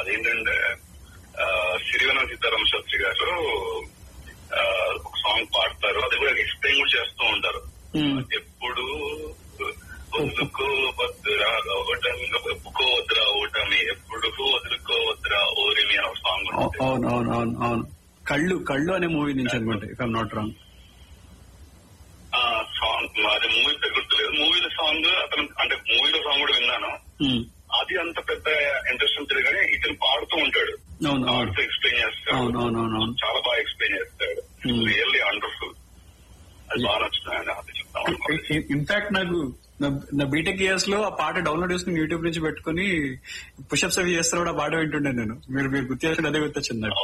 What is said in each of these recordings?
అదేంటంటే ఆ, సిరివన సీతారామ శాస్త్రి గారు ఆ, ఒక సాంగ్ పాడతారు అది కూడా ఎక్స్ప్లెయిన్ కూడా చేస్తూ ఉంటారు ఉమ్, ఎప్పుడు వదులుకోవద్దురా ఓటమి ఒప్పుకోవద్దురా ఓటమి ఎప్పుడు వదులుకోవద్దురా ఓరిమి అనే ఒక సాంగ్ అవు- ఉంటుంది అవును అవును అవును అవును కళ్ళు కళ్ళు అనే మూవీ నుంచి అనుకుంటా ఇఫ్ ఐమ్ నాట్ రాంగ్ ఆ సాంగ్ అది మూవీ గుర్తులేదు మూవీలో సాంగ్ అతను అంటే మూవీలో సాంగ్ కూడా విన్నాను అది అంత పెద్ద ఇంట్రెస్ట్ ఉంటుంది కానీ ఇతను పాడుతూ ఉంటాడు అవును అవును పాడుతూ ఎక్స్ప్లెయిన్ చేస్తాడు అవును అవును అవును అవును చాలా బాగా ఎక్స్ప్లెయిన్ చేస్తాడు Hmm. రియల్లీ వండర్ఫుల్ అది బాగా నచ్చుతుంది అది చెప్తాం అనుకోండి ఇన్ఫాక్ట్ నాకు నా- నా బీటెక్ ఇయర్స్ లో ఆ పాట డౌన్లోడ్ చేసుకుని యూట్యూబ్ నుంచి పెట్టుకుని పుషప్స్ అవి చేస్తారు కూడా ఆ పాట వింటుండే నేను మీరు మీరు గుర్తు చేసిన అదే గుర్తొచ్చింది నాకు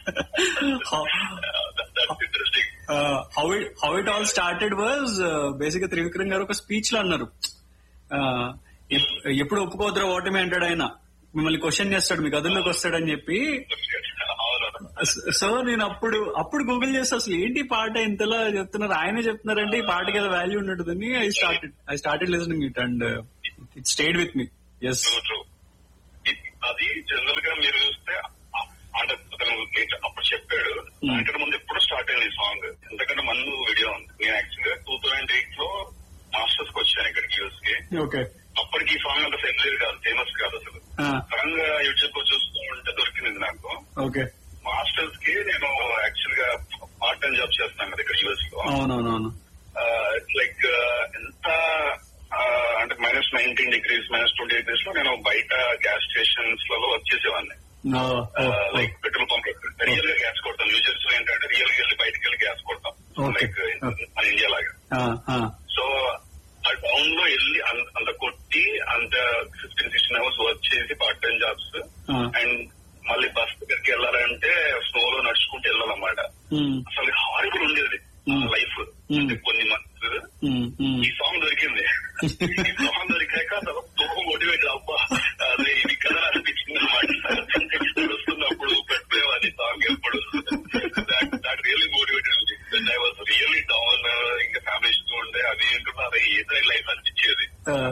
interesting how it how it all started was basic గా త్రివిక్రమ్ గారు ఒక స్పీచ్ లో అన్నారు Uh, ఎప్- ఎప్పుడు ఒప్పుకోద్రా ఓటమి అంటాడు ఆయన మిమ్మల్ని క్వశ్చన్ చేస్తాడు మీ గదుల్లోకి వస్తాడని చెప్పి అవును సో నేను అప్పుడు అప్పుడు గూగుల్ చేస్తే అసలు ఏంటి ఈ పాట ఇంతలా చెప్తున్నారు ఆయనే చెప్తున్నారంటే ఈ పాటకి ఏదో వాల్యూ ఉంటుందని I started I started listening it and it stayed with me yes true true అది జనరల్ గా మీరు చూస్తే అ- అంటే అతను లేట- అప్పుడు చెప్పాడు Hmm. దానికంటే ముందు ఎప్పుడు స్టార్ట్ అయింది ఈ సాంగ్ ఎందుకంటే ముందు వీడియో ఉంది నేను యాక్చువల్ గా టూ థౌసండ్ ఎయిట్ లో మాస్టర్స్ కి వచ్చాను ఇక్కడికి యూఎస్ కి ఓకే అప్పటికి ఈ సాంగ్ అంత ఫెమిలియర్ కాదు ఫేమస్ కాదు అసలు సడన్ గా యూట్యూబ్ లో చూస్తూ ఉంటే దొరికింది నాకు ఓకే మాస్టర్స్ కి నేను యాక్చువల్ గా పార్ట్ టైం జాబ్ చేస్తున్నాను కదా ఇక్కడ యూఎస్ లో అవునవునవును ఇట్స్ లైక్ ఎంత ఆ, అంటే minus nineteen degrees minus twenty degrees లో నేను బయట గ్యాస్ స్టేషన్స్ లలో వర్క్ చేసేవాడిని లైక్ పెట్రోల్ పంప్ రియల్ గా గ్యాస్ కొడతాం న్యూ జెర్సీలో ఏంటంటే రియల్ గా వెళ్ళి బయటకు వెళ్ళి గ్యాస్ కొడతాం Okay. లైక్ మన ఇండియా లాగా సో ఆ టౌన్ లో వెళ్ళి అం- అంత కొట్టి అంత ఫిఫ్టీన్ సిక్స్టీన్ అవర్స్ వర్క్ చేసి పార్ట్ టైం జాబ్స్ అండ్ మళ్ళీ బస్ దగ్గరికి వెళ్ళాలంటే స్నో లో నడుచుకుంటూ వెళ్ళాలన్నమాట అసలు హారిబుల్ ఉండేది Hmm. Life Hmm. కొన్ని మంత్స్ ఈ సాంగ్ దొరికింది ఈ సాంగ్ దొరికాక అసలు తోపు మోటివేట్ అబ్బా అదే ఇది కదా అనిపించింది అనమాట నడుస్తున్నప్పుడు పెట్టేవాడి సాంగ్ ఎప్పుడు that really motivated I was really down ఇంకా ఫ్యామిలీ ఇష్టం ఉండే అది ఏంటంటే అదే ఏదో లైఫ్ అనిపించేది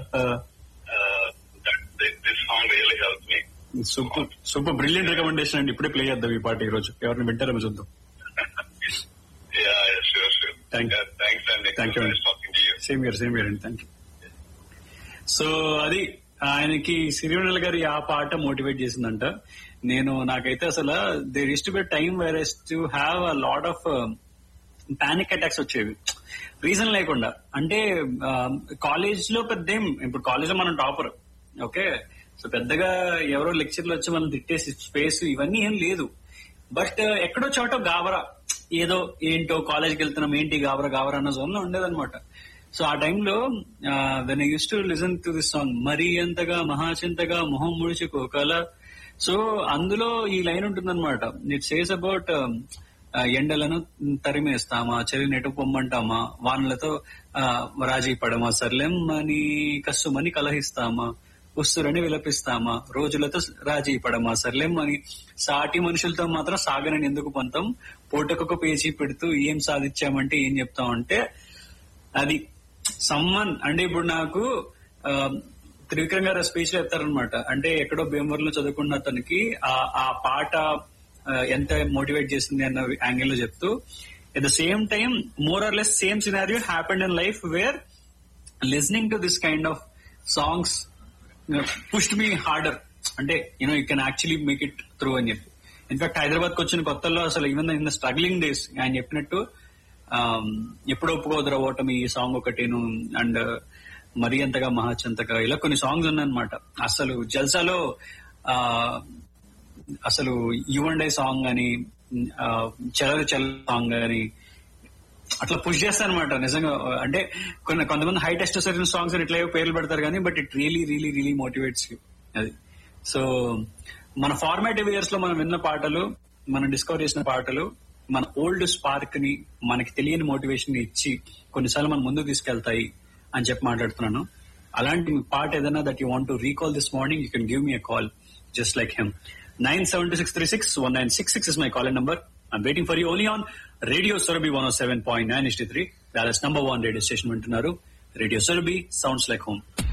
this song really help me super super brilliant recommendation అండి ఇప్పుడే ప్లే చేద్దాం ఈ పాట ఈ రోజు ఎవరిని వింటారేమో చూద్దాం yeah sure sure Thank you. Thanks అండి Thank you. Talking to you same year same year అండి థ్యాంక్ యూ సో అది ఆయనకి సిరివెన్నెల గారి ఆ పాట మోటివేట్ చేసిందంట నేను నాకైతే అసలు there is to be time where is to have a lot of panic attacks వచ్చేవి రీజన్ లేకుండా అంటే కాలేజ్ లో పెద్ద ఏం ఇప్పుడు కాలేజ్ లో మనం టాపర్ ఓకే సో పెద్దగా ఎవరో లెక్చర్లు వచ్చి మనం తిట్టేసి స్పేస్ ఇవన్నీ ఏం లేదు బట్ ఎక్కడో చోట గాబరా ఏదో ఏంటో కాలేజ్కి వెళ్తున్నాం ఏంటి గాబరా గాబరా అన్న జోన్ లో ఉండేదన్నమాట సో ఆ టైంలో when I use to listen to this song మరీ అంతగా మహాచింతగా మొహం ముడుచుకోకల సో అందులో ఈ లైన్ ఉంటుందన్నమాట ఇట్ సేస్ అబౌట్ ఎండలను తరిమేస్తామా చలి నెటు పొమ్మంటామా వానలతో ఆ, రాజీ పడమా సర్లెమ్మని కస్సుమని కలహిస్తామా ఉస్తురని విలపిస్తామా రోజులతో రాజీ పడమా సర్లెమ్మని సాటి మనుషులతో మాత్రం సాగనని ఎందుకు పంతం పూటకొక పేచీ పెడుతూ ఏం సాధించామంటే ఏం చెప్తామంటే అది సమ్మన్ అంటే ఇప్పుడు నాకు ఆ, త్రివిక్రమ్ గారు స్పీచ్ లో చెప్తారనమాట అంటే ఎక్కడో భీమవరంలో చదువుకున్న అతనికి ఆ ఆ పాట ఆ, ఎంత మోటివేట్ చేసింది అన్న యాంగిల్ లో చెప్తూ at the same time more or less same scenario happened in life where listening to this kind of songs pushed me harder అంటే you know you can actually make it through అని చెప్పి in fact Hyderabad కి వచ్చిన కొత్తల్లో అసలు even in the struggling days ఆయన చెప్పినట్టు ఆమ్, ఎప్పుడు ఒప్పుకోదురా ఓటమి ఈ సాంగ్ ఒకటిను అండ్ మరీ అంతగా మహాచంతగా ఇలా కొన్ని సాంగ్స్ ఉన్నాయన్నమాట అసలు జల్సాలో ఆ అసలు యు అండ్ ఐ సాంగ్ అని ఆ, చలరు చల్ సాంగ్ అని అట్లా పుష్ చేస్తానమాట నిజంగా అంటే కొన్ని కొంతమంది హై టెస్ట్ సర్జన్ సాంగ్స్ ఇట్లా ఏవో పేర్లు పెడతారు కానీ but it really really really motivates you అది సో మన ఫార్మాటివ్ ఇయర్స్ లో మనం విన్న పాటలు మనం డిస్కవర్ చేసిన పాటలు మన ఓల్డ్ స్పార్క్ ని మనకి తెలియని మోటివేషన్ ఇచ్చి కొన్నిసార్లు మన ముందుకు తీసుకెళ్తాయి అని చెప్పి మాట్లాడుతున్నాను అలాంటి మీ పాట ఏదైనా that you want to recall this morning you can give me a call just like hmm nine seven two six three six one nine six six is my call number I'm waiting for you only on radio Surabhi one seven point nine is the three number one radio station వింటున్నారు radio Surabhi sounds like home